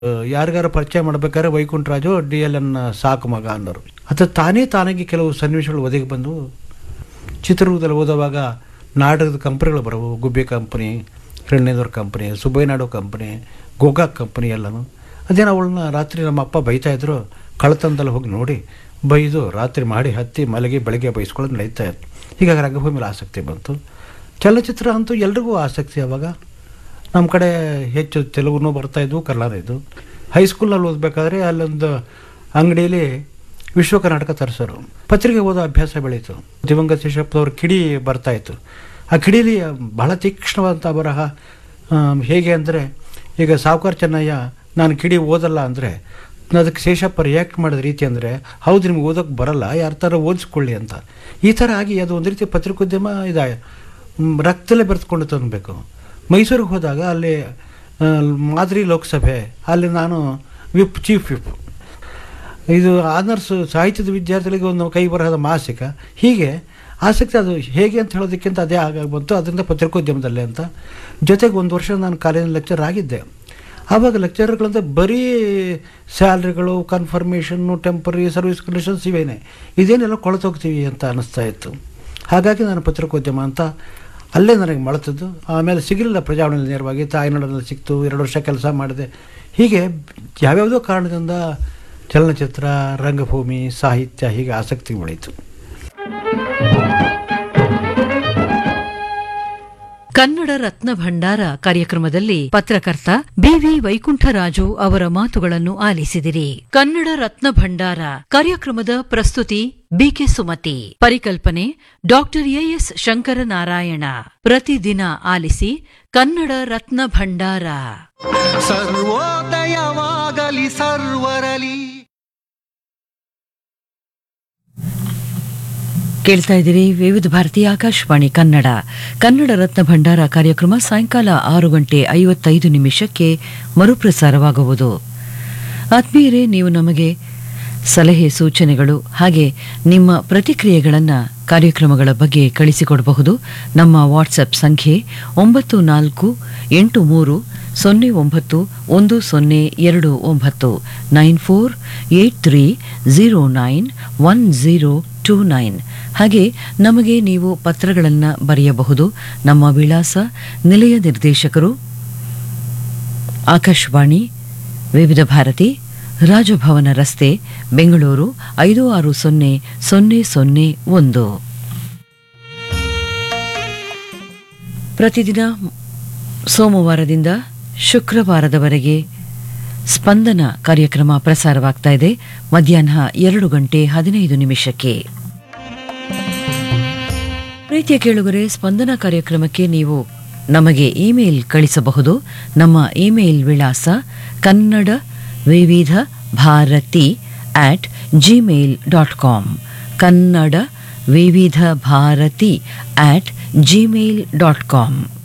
ಯಾರಿಗಾರ ಪರಿಚಯ ಮಾಡ್ಬೇಕಾದ್ರೆ ವೈಕುಂಠರಾಜು ಡಿ ಎಲ್ ಎನ್ ಸಾಕು ಮಗ ಅನ್ನೋರು ಅಥವಾ ತಾನೇ ತಾನಾಗಿ ಕೆಲವು ಸನ್ನಿವೇಶಗಳು ಒದಗಿ ಬಂದು ಚಿತ್ರದುರ್ಗದಲ್ಲಿ ಓದುವಾಗ ನಾಟಕದ ಕಂಪ್ನಿಗಳು ಬರವು ಗುಬ್ಬಿ ಕಂಪ್ನಿ ಹಿರಣ್ಯದವ್ರ company Subbayyanaidu company Gokak company ಎಲ್ಲನೂ ಅದೇನೋ ಅವಳನ್ನ ರಾತ್ರಿ ನಮ್ಮ ಅಪ್ಪ ಬೈತಾ ಇದ್ರು ಕಳ್ಳತನದಲ್ಲಿ ಹೋಗಿ ನೋಡಿ ಬೈದು ರಾತ್ರಿ ಮಾಡಿ ಹತ್ತಿ ಮಲಗಿ ಬೆಳಗ್ಗೆ ಬೈಸ್ಕೊಳ್ಳೋದು ನಡೀತಾ ಇತ್ತು ಹೀಗಾಗಿ ರಂಗಭೂಮಿಲಿ ಆಸಕ್ತಿ ಬಂತು ಚಲನಚಿತ್ರ ಅಂತೂ ಎಲ್ರಿಗೂ ಆಸಕ್ತಿ ಅವಾಗ ನಮ್ಮ ಕಡೆ ಹೆಚ್ಚು ತೆಲುಗುನೂ ಬರ್ತಾಯಿದ್ವು ಕನ್ನಡ ಇದ್ವು ಹೈಸ್ಕೂಲಲ್ಲಿ ಓದಬೇಕಾದ್ರೆ ಅಲ್ಲೊಂದು ಅಂಗಡಿಯಲ್ಲಿ ವಿಶ್ವ ಕರ್ನಾಟಕ ತರಿಸೋರು ಪತ್ರಿಕೆ ಓದೋ ಅಭ್ಯಾಸ ಬೆಳೀತು ದಿವಂಗತ ಶೇಷಪ್ಪನವ್ರ ಕಿಡಿ ಬರ್ತಾಯಿತ್ತು ಆ ಕಿಡಿಲಿ ಬಹಳ ತೀಕ್ಷ್ಣವಾದಂಥ ಬರಹ ಆಮ್, ಹೇಗೆ ಅಂದರೆ ಈಗ ಸಾವುಕಾರ ಚೆನ್ನಯ್ಯ ನಾನು ಕಿಡಿ ಓದಲ್ಲ ಅಂದರೆ ಅದಕ್ಕೆ ಶೇಷಪ್ಪ ರಿಯಾಕ್ಟ್ ಮಾಡಿದ ರೀತಿ ಅಂದರೆ ಹೌದು ನಿಮ್ಗೆ ಓದೋಕ್ಕೆ ಬರಲ್ಲ ಯಾರ ಥರ ಓದಿಸ್ಕೊಳ್ಳಿ ಅಂತ ಈ ಥರ ಆಗಿ ಅದು ಒಂದು ರೀತಿ ಪತ್ರಿಕೋದ್ಯಮ ಇದೆ ಮ್, ರಕ್ತದಲ್ಲೇ ಬೆರೆತ್ಕೊಂಡು ತಂದಬೇಕು ಮೈಸೂರಿಗೆ ಹೋದಾಗ ಅಲ್ಲಿ ಆ, ಮಾದರಿ ಲೋಕಸಭೆ ಅಲ್ಲಿ ನಾನು ವಿಪ್ ಚೀಫ್ ವಿಪ್ ಇದು ಆನರ್ಸ್ ಸಾಹಿತ್ಯದ ವಿದ್ಯಾರ್ಥಿಗಳಿಗೆ ಒಂದು ಕೈ ಬರಹದ ಮಾಸಿಕ ಹೀಗೆ ಆಸಕ್ತಿ ಅದು ಹೇಗೆ ಅಂತ ಹೇಳೋದಕ್ಕಿಂತ ಅದೇ ಆಗಾಗ ಬಂತು ಅದರಿಂದ ಪತ್ರಿಕೋದ್ಯಮದಲ್ಲೇ ಅಂತ ಜೊತೆಗೆ ಒಂದು ವರ್ಷ ನಾನು ಕಾಲೇಜಿನ ಲೆಕ್ಚರ್ ಆಗಿದ್ದೆ ಆವಾಗ ಲೆಕ್ಚರ್ಗಳಂತ ಬರೀ ಸ್ಯಾಲ್ರಿಗಳು ಕನ್ಫರ್ಮೇಷನ್ನು ಟೆಂಪರರಿ ಸರ್ವಿಸ್ ಕಂಡೀಷನ್ಸ್ ಇವೇನೆ ಇದೇನೆಲ್ಲ ಕೊಳ್ತೋಗ್ತೀವಿ ಅಂತ ಅನ್ನಿಸ್ತಾ ಇತ್ತು ಹಾಗಾಗಿ ನಾನು ಪತ್ರಿಕೋದ್ಯಮ ಅಂತ ಅಲ್ಲೇ ನನಗೆ ಮಳತದ್ದು ಆಮೇಲೆ ಸಿಗಲಿಲ್ಲ ಪ್ರಜಾವಣೆಯಲ್ಲಿ ನೇರವಾಗಿ ತಾಯ್ನಾಡಲ್ಲಿ ಸಿಕ್ತು ಎರಡು ವರ್ಷ ಕೆಲಸ ಮಾಡಿದೆ ಹೀಗೆ ಯಾವ್ಯಾವುದೋ ಕಾರಣದಿಂದ ಚಲನಚಿತ್ರ ರಂಗಭೂಮಿ ಸಾಹಿತ್ಯ ಹೀಗೆ ಆಸಕ್ತಿ ಬೆಳೀತು ಕನ್ನಡ ರತ್ನ ಭಂಡಾರ ಕಾರ್ಯಕ್ರಮದಲ್ಲಿ ಪತ್ರಕರ್ತ ಬಿವಿ ವೈಕುಂಠರಾಜು ಅವರ ಮಾತುಗಳನ್ನು ಆಲಿಸಿದಿರಿ ಕನ್ನಡ ರತ್ನ ಭಂಡಾರ ಕಾರ್ಯಕ್ರಮದ ಪ್ರಸ್ತುತಿ ಬಿಕೆ ಸುಮತಿ ಪರಿಕಲ್ಪನೆ ಡಾಕ್ಟರ್ ಎಎಸ್ ಶಂಕರನಾರಾಯಣ ಪ್ರತಿದಿನ ಆಲಿಸಿ ಕನ್ನಡ ರತ್ನ ಭಂಡಾರ ಸರ್ವೋದಯವಾಗಲಿ ಸರ್ವರಲಿ ಕೇಳ್ತಾ ಇದ್ದೀರಿ ವಿವಿಧ ಭಾರತಿ ಆಕಾಶವಾಣಿ ಕನ್ನಡ ಕನ್ನಡ ರತ್ನ ಭಂಡಾರ ಕಾರ್ಯಕ್ರಮ ಸಾಯಂಕಾಲ ಆರು ಗಂಟೆ ಐವತ್ತೈದು ನಿಮಿಷಕ್ಕೆ ಮರುಪ್ರಸಾರವಾಗುವುದು ಆತ್ಮೀಯರೇ ನೀವು ನಮಗೆ ಸಲಹೆ ಸೂಚನೆಗಳು ಹಾಗೆ ನಿಮ್ಮ ಪ್ರತಿಕ್ರಿಯೆಗಳನ್ನು ಕಾರ್ಯಕ್ರಮಗಳ ಬಗ್ಗೆ ಕಳಿಸಿಕೊಡಬಹುದು ನಮ್ಮ ವಾಟ್ಸಪ್ ಸಂಖ್ಯೆ ಒಂಬತ್ತು ನಾಲ್ಕು ಎಂಟು ಮೂರು ಸೊನ್ನೆ ಒಂಬತ್ತು ಒಂದು ಸೊನ್ನೆ ಎರಡು ಒಂಬತ್ತು nine four eight three zero nine one zero two nine ಹಾಗೆ ನಮಗೆ ನೀವು ಪತ್ರಗಳನ್ನು ಬರೆಯಬಹುದು ನಮ್ಮ ವಿಳಾಸ ನಿಲಯ ನಿರ್ದೇಶಕರು ಆಕಾಶವಾಣಿ ವಿವಿಧ ಭಾರತಿ ರಾಜಭವನ ರಸ್ತೆ ಬೆಂಗಳೂರು ಐದು ಆರು ಸೊನ್ನೆ ಸೊನ್ನೆ ಸೊನ್ನೆ ಒಂದು ಪ್ರತಿದಿನ ಸೋಮವಾರದಿಂದ ಶುಕ್ರವಾರದವರೆಗೆ ಸ್ಪಂದನ ಕಾರ್ಯಕ್ರಮ ಪ್ರಸಾರವಾಗ್ತಾ ಇದೆ ಮಧ್ಯಾಹ್ನ ಎರಡು ಗಂಟೆ ಹದಿನೈದು ನಿಮಿಷಕ್ಕೆ ಪ್ರೀತಿಯ ಕೇಳುಗರೆ ಸ್ಪಂದನ ಕಾರ್ಯಕ್ರಮಕ್ಕೆ ನೀವು ನಮಗೆ ಇಮೇಲ್ ಕಳಿಸಬಹುದು ನಮ್ಮ ಇಮೇಲ್ ವಿಳಾಸ Kannada Vividh Bharati at Gmail dot com Kannada Vividh Bharati at Gmail dot com